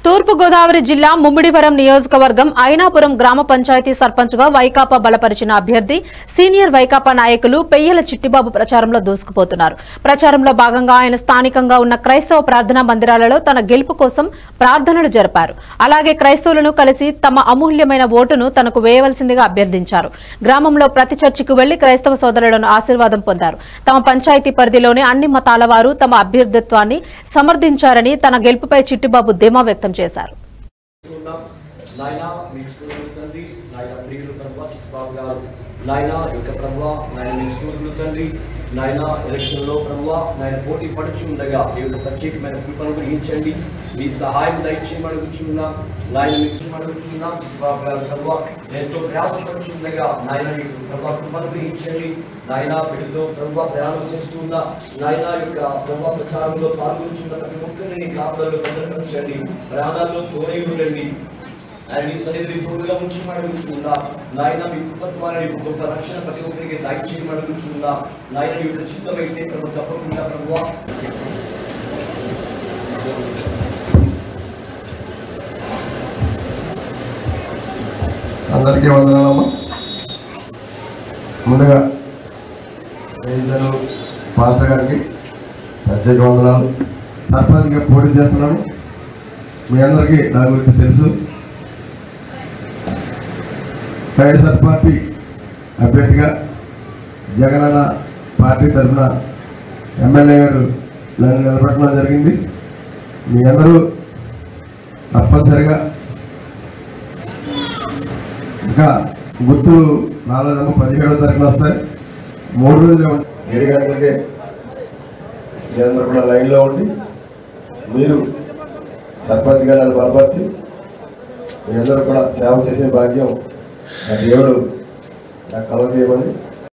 తూర్పుగోదావరి జిల్లా ముమ్మిడివరం నియోజకవర్గం ఐనాపురం గ్రామ పంచాయతీ సర్పంచ్గా వైకాపా బలపరిచిన అభ్యర్థి సీనియర్ వైకాపా నాయకులు పెయ్యల చిట్టిబాబు ప్రచారంలో దూసుకుపోతున్నారు ప్రచారంలో భాగంగా ఆయన స్థానికంగా ఉన్న క్రైస్తవ ప్రార్థనా మందిరాలలో తన గెలుపు కోసం ప్రార్థనలు జరిపారు అలాగే క్రైస్తవులను కలిసి తమ అమూల్యమైన ఓటును తనకు వేయవలసిందిగా అభ్యర్థించారు గ్రామంలో ప్రతి చర్చికి వెళ్లి క్రైస్తవ సోదరులను ఆశీర్వాదం పొందారు తమ పంచాయతీ పరిధిలోని అన్ని మతాల వారు తమ అభ్యర్థిత్వాన్ని సమర్థించారని తన గెలుపుపై చిట్టిబాబు ధీమా వ్యక్తం చేశారు ఉన్నాం నాయన మీకు స్తోత్రులు తండ్రి నాయన ప్రియులు ప్రభా చిట్టుబాబు గారు నాయన యొక్క ప్రభా నాయన మీకు స్తోత్రులు తండ్రి నాయన ఎలక్షన్ లో ప్రభా నాయన పోటీ పడుచు ఉండగా ఈ యొక్క ప్రత్యేకమైన కృపను గ్రహించండి మీ సహాయం దయచేయమని అడుగుచున్నాం నాయన మీకు అడుగుచున్నాం చిట్టుబాబు గారు ప్రభా ఎంతో ప్రయాసపడుచుండగా నాయన మీకు ప్రభా కృపను గ్రహించండి నాయన వీటితో ప్రభా ప్రయాణం చేస్తున్న నాయన యొక్క ప్రభా ప్రచారంలో పాల్గొంటున్న ప్రతి ఒక్కరిని కాపుదల్లో భద్రపరచండి ప్రాణాల్లో తోడై ఉండండి ఆయన నీ సన్నిధిని తోడుగా ఉంచమని అడుగుచున్నా నాయన మీ కృపత్వాన్ని గొప్ప రక్షణ ప్రతి ఒక్కరికి దయచేయమని అడుగుచున్నా నాయన నీ యొక్క చిత్తమైతే ప్రభు తప్పకుండా ప్రభు అందరికీ వందనాలమ్మా ముందుగా రైతులు పాస్టర్ గారికి ప్రత్యేక వందనాలు సర్పంచ్గా పోటీ చేస్తున్నాను మీ అందరికీ నా గురించి తెలుసు వైఎస్ఆర్ పార్టీ అభ్యర్థిగా జగనన్న పార్టీ తరఫున ఎమ్మెల్యే గారు నన్ను నిలబెట్టడం జరిగింది మీ అందరూ తప్పనిసరిగా ఇంకా గుర్తులు రాలేదమ్మా పదిహేడవ తారీఖున వస్తాయి మూడు రోజులు ఉండి ఏడు గంటలకే మీరందరూ కూడా లైన్లో ఉండి మీరు సర్పంచ్ గారిని బలపరిచి మీ అందరూ కూడా సేవ చేసే భాగ్యం ఆ దేవుడు నాకు కలవ చేయమని